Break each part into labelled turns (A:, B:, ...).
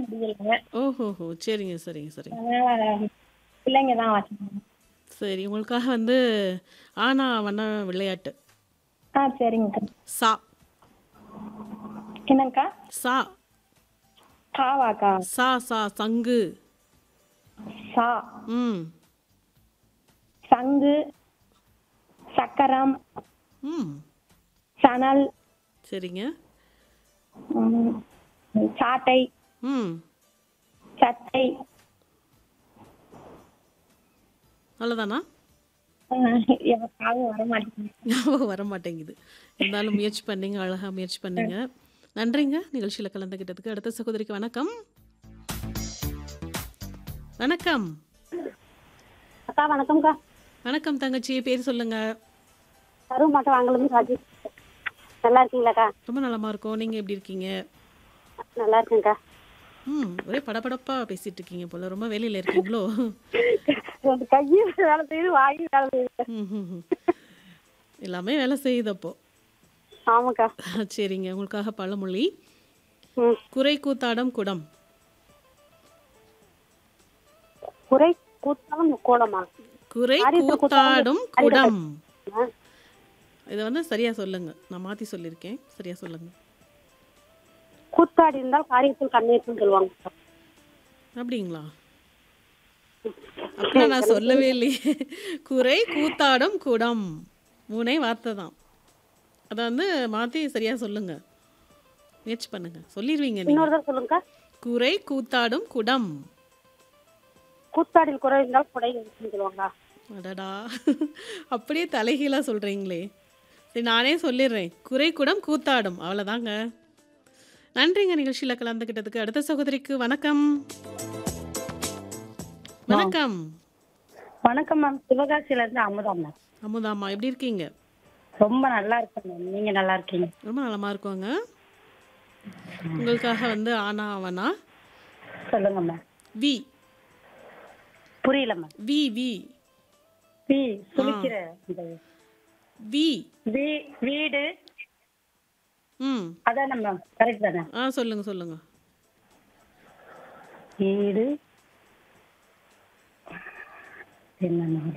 A: முடியல
B: ஓஹோஹோ சரிங்க சரிங்க சரிங்க
A: அதனால பிள்ளைங்க தான் வச்சுக்கணும்
B: சரி உங்களுக்காக வந்து ஆனா வண்ண விளையாட்டு
A: ஆ சரிங்கக்கா
B: சா
A: என்னங்கக்கா
B: சா
A: காவாக்கா
B: சா சா சங்கு
A: சா
B: ம்
A: சங்கு சக்கரம்
B: ம்
A: சணல்
B: சரிங்க
A: ம், சாட்டை
B: ம்
A: சட்டை
B: அவ்வளோதானா
A: எனக்காக வர மாட்டேங்குது
B: ஞாபகம் வர மாட்டேங்குது இருந்தாலும் முயற்சி பண்ணீங்க அழகாக முயற்சி பண்ணீங்க நன்றிங்க நிகழ்ச்சியில் கலந்துக்கிட்டதுக்கு அடுத்த சகோதரிக்கு வணக்கம் வணக்கம்
C: அக்கா வணக்கம்க்கா
B: வணக்கம் தங்கச்சி பேர் சொல்லுங்க
C: கருவு மாட்டம் வாங்கலும் ராஜி நல்லா இருக்கீங்களாக்கா
B: ரொம்ப நலமா இருக்கோம் நீங்க எப்படி இருக்கீங்க
C: நல்லா இருக்கேன்க்கா
B: ம் ஒரே படபடப்பா பேசிட்டு இருக்கீங்க போல ரொம்ப வேலையில இருக்கீங்களோ
C: ரெண்டு கையும் வேலை செய்யுது வாயும் வேலை செய்யுது
B: ம், ம், ம். எல்லாமே வேலை செய்யுது அப்போ
C: ஆமாக்கா
B: சரிங்க உங்களுக்காக பழமொழி
C: ம்
B: குறை கூத்தாடம் குடம்
C: குறை கூத்தாலும் கோலமா
B: குறை
C: காரியத்தில்
B: கூத்தாடும்
C: கூத்தாடும்
B: குடம்
C: ஆ,
B: இதை வந்து சரியா சொல்லுங்க நான் மாத்தி சொல்லியிருக்கேன் சரியா சொல்லுங்க
C: கூத்தாடி இருந்தால் காரியத்தில் கண்ணேற்றும் சொல்லுவாங்க
B: அப்படிங்களா அப்படிலாம் நான் சொல்லவே இல்லையே குறை கூத்தாடும் குடம் மூணே வார்த்தை தான் அதை வந்து மாத்தி சரியா சொல்லுங்க முயற்சி பண்ணுங்க சொல்லிடுவீங்க நீங்க
C: இன்னொரு தடவை சொல்லுங்கக்கா
B: குறை கூத்தாடும் குடம்
C: கூத்தாடியில் குறை இருந்தால் குடை இருக்குன்னு சொல்லுவாங்க
B: அடடா அப்படியே தலைகீழா சொல்றீங்களே சரி நானே சொல்லிடுறேன் குறை குடம் கூத்தாடும் அவ்வளோதாங்க நன்றிங்க நிகழ்ச்சியில் கலந்துக்கிட்டதுக்கு அடுத்த சகோதரிக்கு வணக்கம் வணக்கம்
D: வணக்கம் மேம் சிவகாசியில இருந்து அமுதா மேம்
B: அமுதாம்மா எப்படி இருக்கீங்க
D: ரொம்ப நல்லா இருக்கேன் மேம் நீங்க நல்லா இருக்கீங்க
B: ரொம்ப நலமா இருக்கோங்க உங்களுக்காக வந்து ஆனா அவனா
D: சொல்லுங்க மேம்
B: வி
D: புரியல மேம்
B: வி வி
D: வி சுழிக்கிற இந்த
B: வி
D: வீ வீடு
B: ம்
D: அதானே மேம் கரெக்ட் தானே
B: ஆ சொல்லுங்க சொல்லுங்க
D: வீடு என்ன மேம்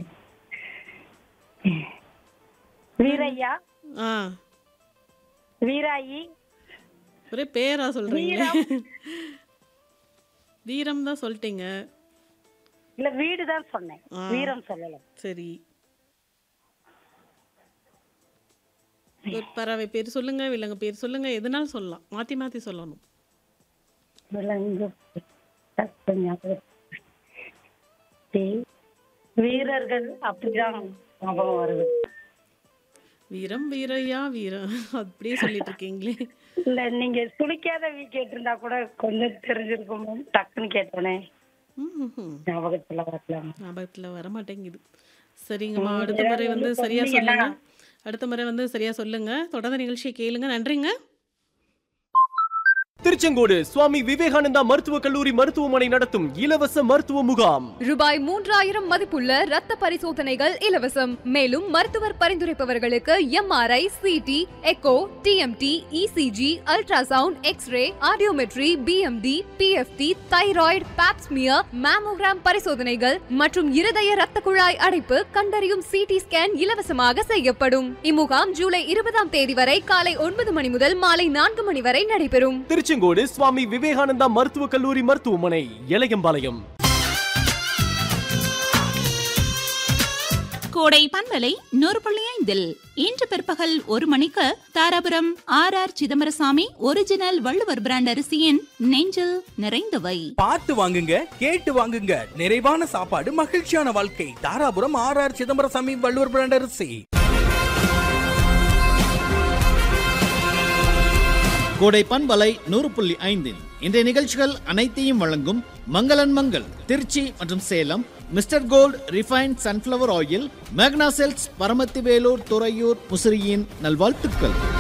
D: வீரையா
B: ஆ
D: வீராயி
B: ஒரே பேரா சொல்றீங்க வீரம் தான் சொல்லிட்டீங்க
D: இல்ல வீடு தான் சொன்னேன்
B: ஆ.
D: வீரம் சொல்லல
B: சரி ஒரு பறவை பேர் சொல்லுங்க விலங்கு பேர் சொல்லுங்க எதுனாலும் சொல்லலாம் மாத்தி மாத்தி சொல்லணும்
D: விலங்கு டக்கு ஞாபகம். வீ- வீரர்கள் அப்படிதான் ஞாபகம் வருது
B: வீரம் வீரையா வீரம் அப்படியே சொல்லிட்டு இருக்கீங்களே
D: இல்ல நீங்க சுழிக்காத வீ கேட்டிருந்தா கூட கொஞ்சம் தெரிஞ்சிருக்கும் மேம். டக்குன்னு கேட்டோனே
B: ம்ஹும்.
D: ஞாபகத்துல வரலாம்
B: ஞாபகத்துல வர மாட்டேங்குது சரிங்கம்மா அடுத்த முறை வந்து சரியா சொல்லுங்க அடுத்த முறை வந்து சரியா சொல்லுங்க தொடர்ந்து நிகழ்ச்சியை கேளுங்க நன்றிங்க
E: திருச்செங்கோடு சுவாமி விவேகானந்தா மருத்துவக் கல்லூரி மருத்துவமனை நடத்தும் இலவச மருத்துவ முகாம்
F: ரூபாய் மூன்றாயிரம் மதிப்புள்ள ரத்த பரிசோதனைகள் இலவசம் மேலும் மருத்துவர் பரிந்துரைப்பவர்களுக்கு MRI CT echo TMT ECG ultrasound X ray audiometry BMT PFT thyroid pap smear mammogram பரிசோதனைகள் மற்றும் இருதய ரத்த குழாய் அடைப்பு கண்டறியும் சிடி ஸ்கேன் இலவசமாக செய்யப்படும் இம்முகாம் ஜூலை இருபதாம் தேதி வரை காலை ஒன்பது மணி முதல் மாலை நான்கு மணி வரை நடைபெறும்
E: திருச்செங்கோடு சுவாமி விவேகானந்தா மருத்துவக் கல்லூரி மருத்துவமனை இளையம்பாளையம்
G: கோடை பண்பலை நூறு புள்ளி ஐந்தில் இன்று பிற்பகல் ஒரு மணிக்கு Dharapuram R R Chidambarasamy original Valluvar brand அரிசியின் நெஞ்சில் நிறைந்தவை
H: பார்த்து வாங்குங்க கேட்டு வாங்குங்க நிறைவான சாப்பாடு மகிழ்ச்சியான வாழ்க்கை Dharapuram R R Chidambarasamy Valluvar brand அரிசி
I: கோடை பண்பலை நூறு புள்ளி ஐந்தில் இன்றைய நிகழ்ச்சிகள் அனைத்தையும் வழங்கும் மங்களன் மங்கள் திருச்சி மற்றும் Salem mister gold refined sunflower oil மேக்னா செல்ஸ் பரமத்தி வேலூர் துறையூர் முசிறியின் நல்வாழ்த்துக்கள்